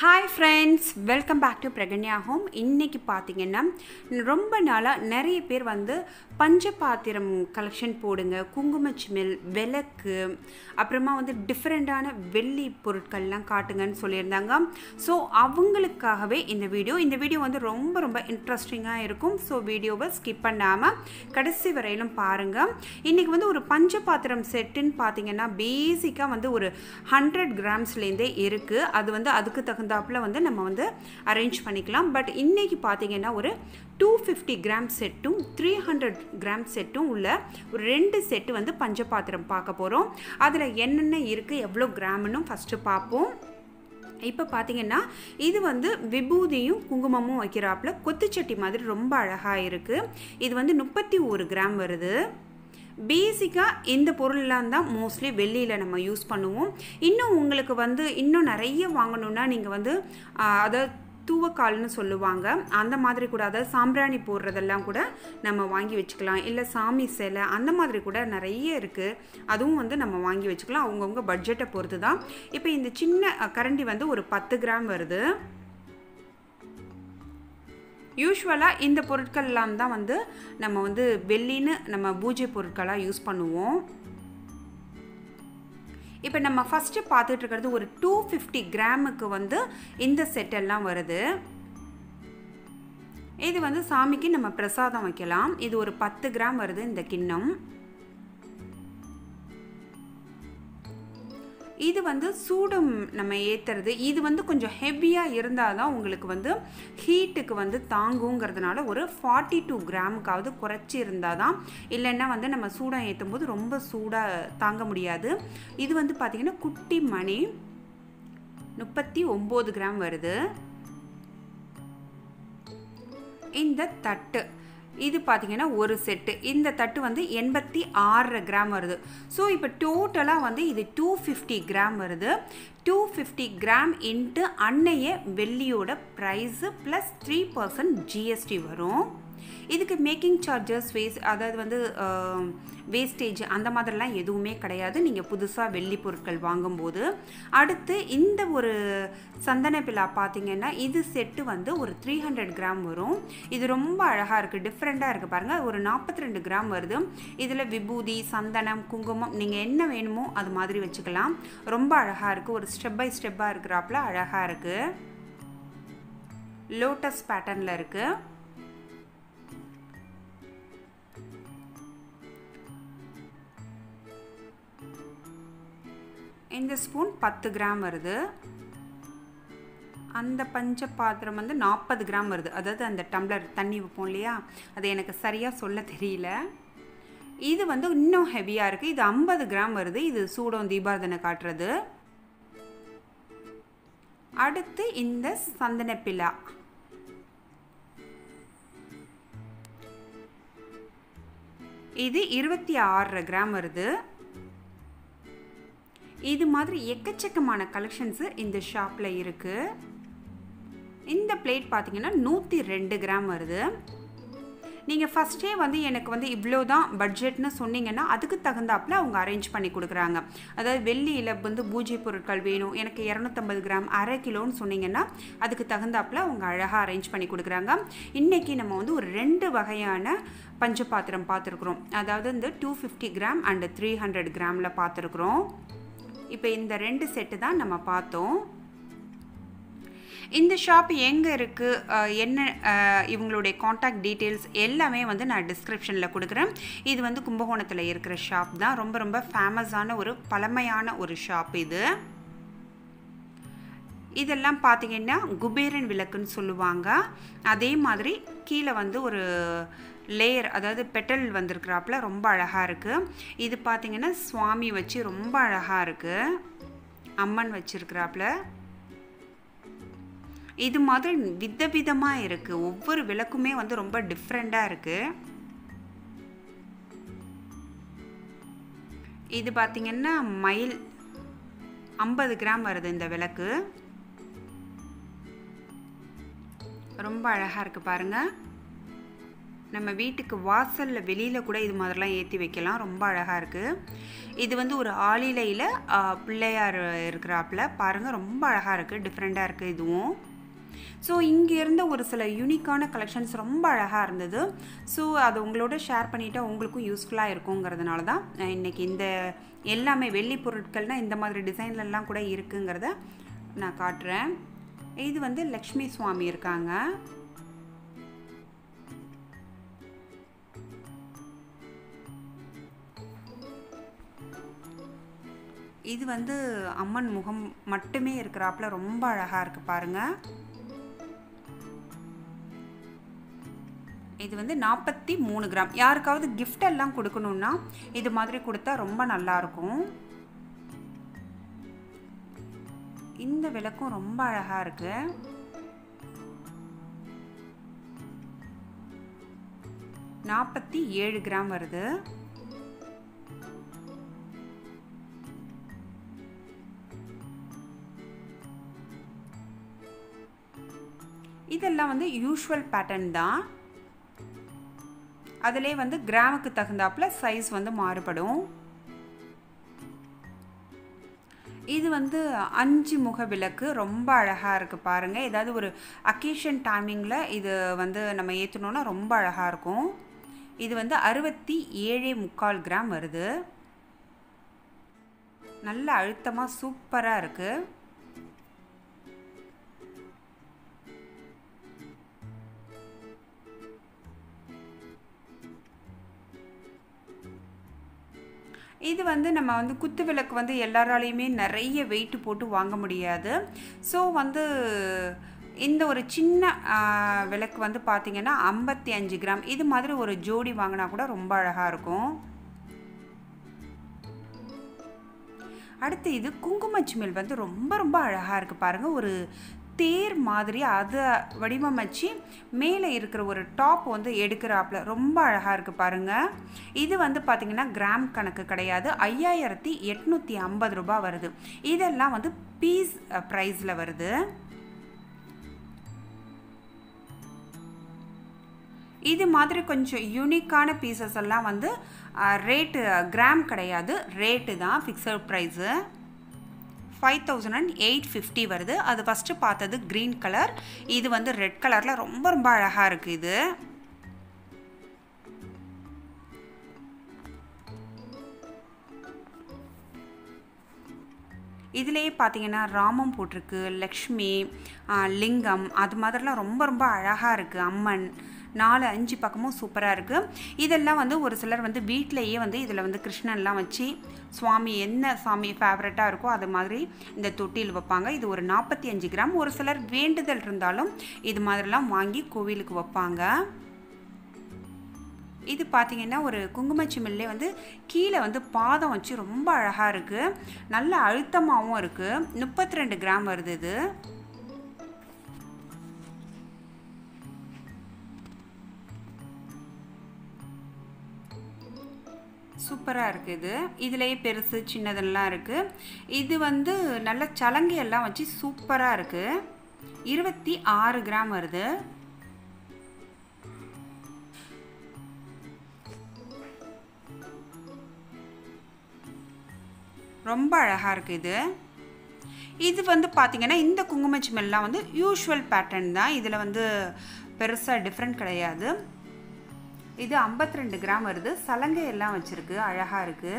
hi friends welcome back to Pragnya home இன்றைக்கி பார்த்தீங்கன்னா ரொம்ப நாளாக நிறைய பேர் வந்து பஞ்சபாத்திரம் கலெக்ஷன் போடுங்க குங்குமச்சிமில் விளக்கு அப்புறமா வந்து டிஃப்ரெண்ட்டான வெள்ளி பொருட்கள்லாம் காட்டுங்கன்னு சொல்லியிருந்தாங்க ஸோ அவங்களுக்காகவே இந்த வீடியோ இந்த வீடியோ வந்து ரொம்ப ரொம்ப இன்ட்ரெஸ்டிங்காக இருக்கும் ஸோ வீடியோவை ஸ்கிப் பண்ணாமல் கடைசி வரையிலும் பாருங்கள் இன்றைக்கி வந்து ஒரு பஞ்சபாத்திரம் செட்டுன்னு பார்த்தீங்கன்னா பேசிக்காக வந்து ஒரு ஹண்ட்ரட் கிராம்ஸ்லேருந்தே இருக்குது அது வந்து அதுக்கு தகுந்தாப்பில் வந்து நம்ம வந்து அரேஞ்ச் பண்ணிக்கலாம் பட் இன்றைக்கி பார்த்தீங்கன்னா ஒரு டூ ஃபிஃப்டி கிராம் செட்டும் த்ரீ ஹண்ட்ரட் கிராம் செட்டும் உள்ள ஒரு ரெண்டு செட்டு வந்து பஞ்சபாத்திரம் பார்க்க போகிறோம் அதில் என்னென்ன இருக்குது எவ்வளோ கிராம்னு ஃபஸ்ட்டு பார்ப்போம் இப்போ பார்த்தீங்கன்னா இது வந்து விபூதியும் குங்குமமும் வைக்கிறாப்புல கொத்துச்சட்டி மாதிரி ரொம்ப அழகாக இருக்குது இது வந்து முப்பத்தி ஒரு கிராம் வருது பேசிக்காக இந்த பொருள்லாம் தான் மோஸ்ட்லி வெள்ளியில் நம்ம யூஸ் பண்ணுவோம் இன்னும் உங்களுக்கு வந்து இன்னும் நிறைய வாங்கணுன்னா நீங்கள் வந்து அதாவது தூவக்கால்னு சொல்லுவாங்க அந்த மாதிரி கூட அதாவது சாம்பிராணி போடுறதெல்லாம் கூட நம்ம வாங்கி வச்சுக்கலாம் இல்லை சாமி சிலை அந்த மாதிரி கூட நிறைய இருக்குது அதுவும் வந்து நம்ம வாங்கி வச்சுக்கலாம் அவங்கவுங்க பட்ஜெட்டை பொறுத்து தான் இப்போ இந்த சின்ன கரண்டி வந்து ஒரு பத்து கிராம் வருது யூஸ்வலாக இந்த பொருட்கள்லாம் தான் வந்து நம்ம வந்து வெள்ளின்னு நம்ம பூஜை பொருட்களாக யூஸ் பண்ணுவோம் இப்போ நம்ம ஃபஸ்ட்டு பார்த்துட்டு இருக்கிறது ஒரு டூ ஃபிஃப்டி கிராமுக்கு வந்து இந்த செட்டெல்லாம் வருது இது வந்து சாமிக்கு நம்ம பிரசாதம் வைக்கலாம் இது ஒரு பத்து கிராம் வருது இந்த கிண்ணம் இது வந்து சூடம் நம்ம ஏற்றுறது இது வந்து கொஞ்சம் ஹெவியாக இருந்தால் தான் உங்களுக்கு வந்து ஹீட்டுக்கு வந்து தாங்குங்கிறதுனால ஒரு ஃபார்ட்டி டூ கிராமுக்காவது குறைச்சி இருந்தால் தான் இல்லைன்னா வந்து நம்ம சூடம் ஏற்றும் போது ரொம்ப சூடாக தாங்க முடியாது இது வந்து பார்த்திங்கன்னா குட்டி மணி முப்பத்தி ஒம்பது கிராம் வருது இந்த தட்டு இது பார்த்தீங்கன்னா ஒரு செட்டு இந்த தட்டு வந்து எண்பத்தி ஆறு கிராம் வருது ஸோ இப்போ டோட்டலாக வந்து இது டூ ஃபிஃப்டி கிராம் வருது டூ ஃபிஃப்டி கிராம் இன்ட்டு அன்னைய வெள்ளியோட price plus three percent GST வரும் இதுக்கு மேக்கிங் சார்ஜஸ் வேஸ்ட் அதாவது வந்து வேஸ்டேஜ் அந்த மாதிரிலாம் எதுவுமே கிடையாது நீங்கள் புதுசாக வெள்ளி பொருட்கள் வாங்கும்போது அடுத்து இந்த ஒரு சந்தன பிலா பார்த்தீங்கன்னா இது செட்டு வந்து ஒரு த்ரீ ஹண்ட்ரட் கிராம் வரும் இது ரொம்ப அழகாக இருக்குது டிஃப்ரெண்ட்டாக இருக்குது பாருங்கள் ஒரு நாற்பத்தி ரெண்டு கிராம் வருது இதில் விபூதி சந்தனம் குங்குமம் நீங்கள் என்ன வேணுமோ அது மாதிரி வச்சுக்கலாம் ரொம்ப அழகாக இருக்குது ஒரு ஸ்டெப் பை ஸ்டெப்பாக இருக்கிறாப்புல அழகாக இருக்குது லோட்டஸ் பேட்டர்னில் இருக்குது இந்த ஸ்பூன் பத்து கிராம் வருது அந்த பஞ்ச பாத்திரம் வந்து நாற்பது கிராம் வருது அதாவது அந்த டம்ளர் தண்ணி வைப்போம் இல்லையா அது எனக்கு சரியாக சொல்ல தெரியல இது வந்து இன்னும் ஹெவியாக இருக்குது இது ஐம்பது கிராம் வருது இது சூடம் தீபாரதனை காட்டுறது அடுத்து இந்த சந்தன பிலா இது இருபத்தி ஆறரை கிராம் வருது இது மாதிரி எக்கச்சக்கமான கலெக்ஷன்ஸு இந்த ஷாப்பில் இருக்குது இந்த பிளேட் பார்த்தீங்கன்னா நூற்றி ரெண்டு கிராம் வருது நீங்கள் ஃபஸ்ட்டே வந்து எனக்கு வந்து இவ்வளோ தான் பட்ஜெட்னு சொன்னீங்கன்னா அதுக்கு தகுந்தாப்பில் அவங்க அரேஞ்ச் பண்ணி கொடுக்குறாங்க அதாவது வெள்ளியில் வந்து பூஜை பொருட்கள் வேணும் எனக்கு இரநூத்தம்பது கிராம் அரை கிலோன்னு சொன்னீங்கன்னா அதுக்கு தகுந்தாப்பில் அவங்க அழகாக அரேஞ்ச் பண்ணி கொடுக்குறாங்க இன்றைக்கி நம்ம வந்து ஒரு ரெண்டு வகையான பஞ்சபாத்திரம் பார்த்துருக்குறோம் அதாவது இந்த two fifty gram and three hundred கிராமில் பார்த்துருக்குறோம் இப்போ இந்த ரெண்டு செட்டு தான் நம்ம பார்த்தோம் இந்த ஷாப் எங்கே இருக்குது என்ன இவங்களுடைய காண்டாக்ட் டீட்டெயில்ஸ் எல்லாமே வந்து நான் டிஸ்கிரிப்ஷனில் கொடுக்குறேன் இது வந்து கும்பகோணத்தில் இருக்கிற ஷாப் தான் ரொம்ப ரொம்ப ஃபேமஸான ஒரு பழமையான ஒரு ஷாப் இது இதெல்லாம் பார்த்தீங்கன்னா குபேரன் விளக்குன்னு சொல்லுவாங்க அதே மாதிரி கீழே வந்து ஒரு லேயர் அதாவது பெட்டல் வந்திருக்கிறாப்புல ரொம்ப அழகாக இருக்குது இது பார்த்திங்கன்னா சுவாமி வச்சு ரொம்ப அழகாக இருக்குது அம்மன் வச்சுருக்கிறாப்புல இது மாதிரி விதவிதமாக இருக்குது ஒவ்வொரு விளக்குமே வந்து ரொம்ப டிஃப்ரெண்ட்டாக இருக்குது இது பார்த்திங்கன்னா மயில் ஐம்பது கிராம் வருது இந்த விளக்கு ரொம்ப அழகாக இருக்குது பாருங்கள் நம்ம வீட்டுக்கு வாசலில் வெளியில் கூட இது மாதிரிலாம் ஏற்றி வைக்கலாம் ரொம்ப அழகாக இருக்குது இது வந்து ஒரு ஆளிலையில் பிள்ளையார் இருக்கிறாப்புல பாருங்கள் ரொம்ப அழகாக இருக்குது டிஃப்ரெண்ட்டாக இருக்குது இதுவும் ஸோ இங்கே இருந்த ஒரு சில யூனிக்கான கலெக்ஷன்ஸ் ரொம்ப அழகாக இருந்தது ஸோ அது உங்களோட ஷேர் பண்ணிவிட்டா உங்களுக்கும் யூஸ்ஃபுல்லாக இருக்குங்கிறதுனால தான் நான் இன்றைக்கி இந்த எல்லாமே வெள்ளி பொருட்கள்னால் இந்த மாதிரி டிசைன்லலாம் கூட இருக்குங்கிறத நான் காட்டுறேன் இது வந்து லக்ஷ்மி சுவாமி இருக்காங்க இது வந்து அம்மன் முகம் மட்டுமே இருக்கிறாப்புல ரொம்ப அழகாக இருக்குது பாருங்கள் இது வந்து நாற்பத்தி மூணு கிராம் யாருக்காவது கிஃப்ட் எல்லாம் கொடுக்கணுன்னா இது மாதிரி கொடுத்தா ரொம்ப நல்லாயிருக்கும் இந்த விளக்கும் ரொம்ப அழகாக இருக்கு நாற்பத்தி ஏழு கிராம் வருது இதெல்லாம் வந்து யூஷுவல் பேட்டர்ன் தான் அதிலே வந்து கிராமுக்கு தகுந்தாப்புல சைஸ் வந்து மாறுபடும் இது வந்து அஞ்சு முக விளக்கு ரொம்ப அழகாக இருக்குது பாருங்கள் ஏதாவது ஒரு அக்கேஷன் டைமிங்கில் இது வந்து நம்ம ஏற்றணுன்னா ரொம்ப அழகாக இருக்கும் இது வந்து அறுபத்தி ஏழே முக்கால் கிராம் வருது நல்ல அழுத்தமாக சூப்பராக இருக்குது இது வந்து நம்ம வந்து குத்து விளக்கு வந்து எல்லாராலையுமே நிறைய வெயிட் போட்டு வாங்க முடியாது ஸோ வந்து இந்த ஒரு சின்ன விளக்கு வந்து பார்த்திங்கன்னா ஐம்பத்தி அஞ்சு கிராம் இது மாதிரி ஒரு ஜோடி வாங்கினா கூட ரொம்ப அழகாக இருக்கும் அடுத்து இது குங்குமச்சிமில் வந்து ரொம்ப ரொம்ப அழகாக இருக்குது பாருங்கள் ஒரு தேர் மாதிரி அதை வடிவமைச்சு மேலே இருக்கிற ஒரு டாப் வந்து எடுக்கிறாப்புல ரொம்ப அழகாக இருக்குது பாருங்கள் இது வந்து பார்த்திங்கன்னா கிராம் கணக்கு கிடையாது ஐயாயிரத்தி எட்நூற்றி ஐம்பது ரூபா வருது இதெல்லாம் வந்து பீஸ் ப்ரைஸில் வருது இது மாதிரி கொஞ்சம் யூனிக்கான பீசஸ் எல்லாம் வந்து ரேட்டு கிராம் கிடையாது ரேட்டு தான் fixed price five thousand and eight fifty வருது அது ஃபஸ்ட்டு பார்த்தது க்ரீன் கலர் இது வந்து ரெட் கலரில் ரொம்ப ரொம்ப அழகாக இருக்குது இது இதுலேயே பார்த்தீங்கன்னா ராமம் போட்டிருக்கு லக்ஷ்மி லிங்கம் அது மாதிரிலாம் ரொம்ப ரொம்ப அழகாக இருக்குது அம்மன் நாலு அஞ்சு பக்கமும் சூப்பராக இருக்குது இதெல்லாம் வந்து ஒரு சிலர் வந்து வீட்டிலையே வந்து இதில் வந்து கிருஷ்ணன்லாம் வச்சு சுவாமி என்ன சாமி ஃபேவரட்டாக இருக்கோ அது மாதிரி இந்த தொட்டியில் வைப்பாங்க இது ஒரு நாற்பத்தி அஞ்சு கிராம் ஒரு சிலர் வேண்டுதல் இருந்தாலும் இது மாதிரிலாம் வாங்கி கோவிலுக்கு வைப்பாங்க இது பார்த்தீங்கன்னா ஒரு குங்குமச்சிமில்லே வந்து கீழே வந்து பாதம் வச்சு ரொம்ப அழகாக இருக்குது நல்ல அழுத்தமாகவும் இருக்குது முப்பத்தி ரெண்டு கிராம் வருது இது சூப்பராக இருக்குது இது இதுலேயே பெருசு சின்னதெல்லாம் இருக்குது இது வந்து நல்ல சலங்கையெல்லாம் வச்சு சூப்பராக இருக்குது இருபத்தி ஆறு கிராம் வருது ரொம்ப அழகாக இருக்குது இது இது வந்து பார்த்திங்கன்னா இந்த குங்குமச்சிமெல்லாம் வந்து யூஷுவல் பேட்டர்ன் தான் இதில் வந்து பெருசாக டிஃப்ரெண்ட் கிடையாது இது ஐம்பத்தி ரெண்டு கிராம் வருது சலங்கை எல்லாம் வச்சுருக்கு அழகாக இருக்குது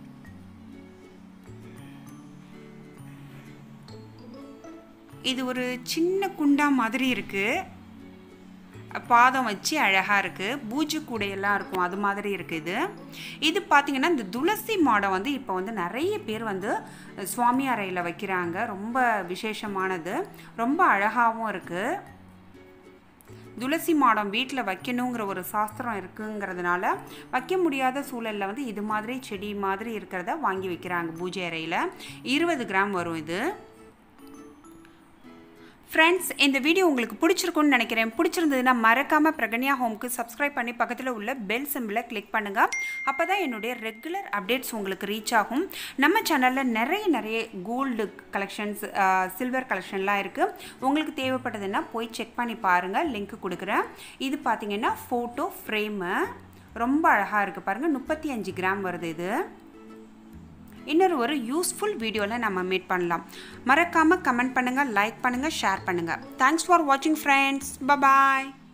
இது ஒரு சின்ன குண்டா மாதிரி இருக்குது பாதம் வச்சு அழகாக இருக்குது பூஜை கூடையெல்லாம் இருக்கும் அது மாதிரி இருக்குது இது இது பார்த்திங்கன்னா இந்த துளசி மாடம் வந்து இப்போ வந்து நிறைய பேர் வந்து சுவாமி அறையில் வைக்கிறாங்க ரொம்ப விசேஷமானது ரொம்ப அழகாகவும் இருக்குது துளசி மாடம் வீட்டில் வைக்கணுங்கிற ஒரு சாஸ்திரம் இருக்குங்கிறதுனால வைக்க முடியாத சூழலில் வந்து இது மாதிரி செடி மாதிரி இருக்கிறத வாங்கி வைக்கிறாங்க பூஜை அறையில் இருபது கிராம் வரும் இது ஃப்ரெண்ட்ஸ் இந்த வீடியோ உங்களுக்கு பிடிச்சிருக்கும்னு நினைக்கிறேன் பிடிச்சிருந்ததுன்னா மறக்காமல் பிரகன்யா ஹோம்க்கு சப்ஸ்கிரைப் பண்ணி பக்கத்தில் உள்ள பெல் சிம்பிளை கிளிக் பண்ணுங்கள் அப்போ தான் என்னுடைய ரெகுலர் அப்டேட்ஸ் உங்களுக்கு ரீச் ஆகும் நம்ம சேனலில் நிறைய நிறைய கோல்டு கலெக்ஷன்ஸ் சில்வர் கலெக்ஷன்லாம் இருக்குது உங்களுக்கு தேவைப்பட்டதுன்னா போய் செக் பண்ணி பாருங்கள் லிங்க் கொடுக்குறேன் இது பார்த்தீங்கன்னா ஃபோட்டோ ஃப்ரேமு ரொம்ப அழகாக இருக்குது பாருங்கள் முப்பத்தி அஞ்சு கிராம் வருது இது இன்னொரு ஒரு யூஸ்ஃபுல் வீடியோவில் நம்ம மீட் பண்ணலாம் மறக்காமல் கமெண்ட் பண்ணுங்கள் லைக் பண்ணுங்கள் ஷேர் பண்ணுங்கள் தேங்க்ஸ் ஃபார் வாட்சிங் ஃப்ரெண்ட்ஸ் பபாய்